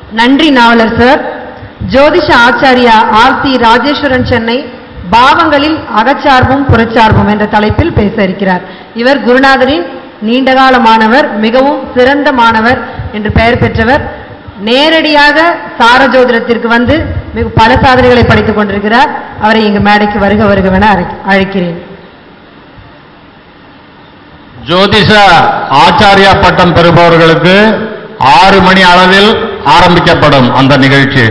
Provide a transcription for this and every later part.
நன்றி நாவலர் சார் ஜோதிஷ ஆச்சாரியா ஆர்த்தி ராஜேஸ்வரன் சென்னை பாவங்களில் அகச்சார்பும் புறச்சார்பும் என்ற தலைப்பில் பேச இருக்கிறார் இவர் குருநாதரின் நீண்டகால மாணவர் மிகவும் சிறந்த மாணவர் என்று பெயர் பெற்றவர் நேரடியாக சார ஜோதிடத்திற்கு வந்து மிக பல சாதனைகளை படித்துக் கொண்டிருக்கிறார் அவரை இங்கு மேடைக்கு வருக வருகவென அழை- அழைக்கிறேன் ஜோதிஷ ஆச்சாரியா பட்டம் பெறுபவர்களுக்கு ஆறு மணி அளவில் ஆரம்பிக்கப்படும் அந்த நிகழ்ச்சி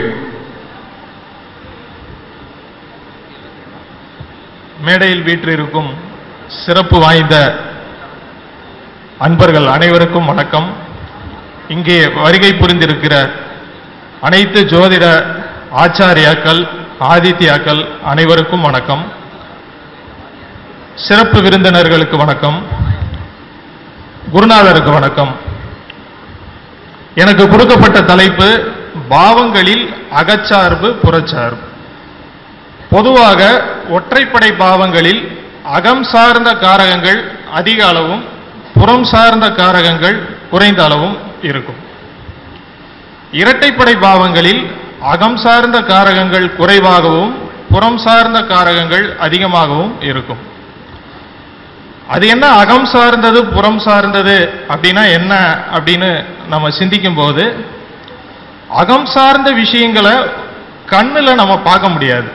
மேடையில் வீற்றிருக்கும் சிறப்பு வாய்ந்த அன்பர்கள் அனைவருக்கும் வணக்கம் இங்கே வருகை புரிந்திருக்கிற அனைத்து ஜோதிட ஆச்சாரியாக்கள் ஆதித்யாக்கள் அனைவருக்கும் வணக்கம் சிறப்பு விருந்தினர்களுக்கு வணக்கம் குருநாதருக்கு வணக்கம் எனக்கு கொடுக்கப்பட்ட தலைப்பு பாவங்களில் அகச்சார்பு புறச்சார்பு பொதுவாக ஒற்றைப்படை பாவங்களில் அகம் சார்ந்த காரகங்கள் அதிக அளவும் புறம் சார்ந்த காரகங்கள் குறைந்த அளவும் இருக்கும் இரட்டைப்படை பாவங்களில் அகம் சார்ந்த காரகங்கள் குறைவாகவும் புறம் சார்ந்த காரகங்கள் அதிகமாகவும் இருக்கும் அது என்ன அகம் சார்ந்தது புறம் சார்ந்தது அப்படின்னா என்ன அப்படின்னு நம்ம சிந்திக்கும் போது அகம் சார்ந்த விஷயங்களை கண்ணுல நம்ம பார்க்க முடியாது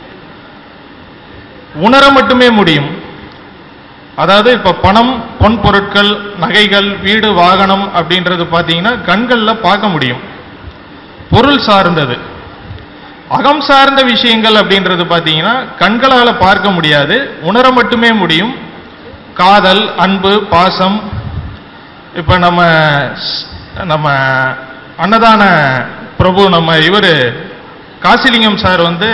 உணர மட்டுமே முடியும் அதாவது இப்ப பணம் பொன் பொருட்கள் நகைகள் வீடு வாகனம் அப்படின்றது பார்த்தீங்கன்னா கண்கள்ல பார்க்க முடியும் பொருள் சார்ந்தது அகம் சார்ந்த விஷயங்கள் அப்படின்றது பார்த்தீங்கன்னா கண்களால பார்க்க முடியாது உணர மட்டுமே முடியும் காதல் அன்பு பாசம் இப்ப நம்ம ஸ்- நம்ம அன்னதான பிரபு நம்ம இவரு காசிலிங்கம் சார் வந்து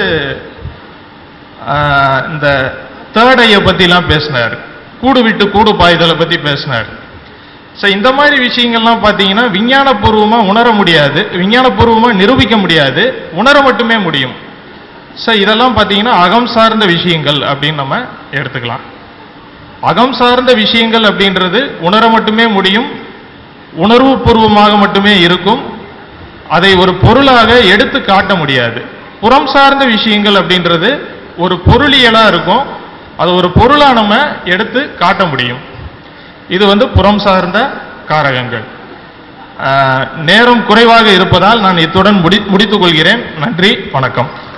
ஆஹ், இந்த தேர்ட் ஐயை பத்திலாம் பேசினார் கூடு விட்டு கூடு பாய்தலை பத்தி பேசினார் ஸோ இந்த மாதிரி விஷயங்கள்லாம் பார்த்தீங்கன்னா விஞ்ஞானபூர்வமா உணர முடியாது விஞ்ஞானபூர்வமா நிரூபிக்க முடியாது உணர மட்டுமே முடியும் ஸோ இதெல்லாம் பார்த்தீங்கன்னா அகம் சார்ந்த விஷயங்கள் அப்படின்னு நம்ம எடுத்துக்கலாம் அகம் சார்ந்த விஷயங்கள் அப்படின்றது உணர மட்டுமே முடியும் உணர்வு பூர்வமாக மட்டுமே இருக்கும் அதை ஒரு பொருளாக எடுத்து காட்ட முடியாது புறம் சார்ந்த விஷயங்கள் அப்படின்றது ஒரு பொருளியலா இருக்கும் அது ஒரு பொருளா நம்ம எடுத்து காட்ட முடியும் இது வந்து புறம் சார்ந்த காரகங்கள் ஆஹ், நேரம் குறைவாக இருப்பதால் நான் இத்துடன் முடி முடித்துக் கொள்கிறேன் நன்றி வணக்கம்